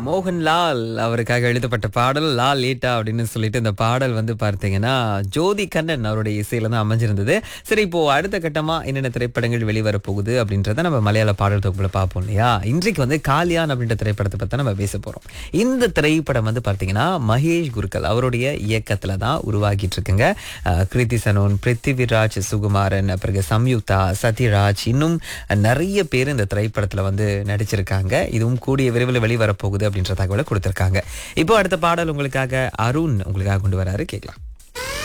மோகன்லால் அவருக்காக எழுதப்பட்ட பாடல் லா லேட்டா அப்படின்னு சொல்லிட்டு இந்த பாடல் வந்து பார்த்தீங்கன்னா ஜோதி கண்ணன் அவருடைய இசையில தான் அமைஞ்சிருந்தது சரி இப்போ அடுத்த கட்டமா என்னென்ன திரைப்படங்கள் வெளிவர போகுது அப்படின்றத நம்ம மலையாள பாடல் தொகுப்புல பார்ப்போம் இல்லையா இன்றைக்கு வந்து காலியான் அப்படின்ற திரைப்படத்தை பத்தி தான் நம்ம பேச போறோம் இந்த திரைப்படம் வந்து பார்த்தீங்கன்னா மகேஷ் குருக்கல் அவருடைய இயக்கத்துல தான் உருவாகிட்டு இருக்குங்க அஹ், கிருத்தி சனோன் பிருத்திவிராஜ் சுகுமாரன் பிறகு சம்யுக்தா சத்யராஜ் இன்னும் நிறைய பேர் இந்த திரைப்படத்துல வந்து நடிச்சிருக்காங்க இதுவும் கூடிய விரைவில் வெளிவர போகுது அப்படின்ற தகவலை கொடுத்திருக்காங்க இப்போ அடுத்த பாடல் உங்களுக்காக அருண் உங்களுக்காக கொண்டு வராரு கேட்கலாம்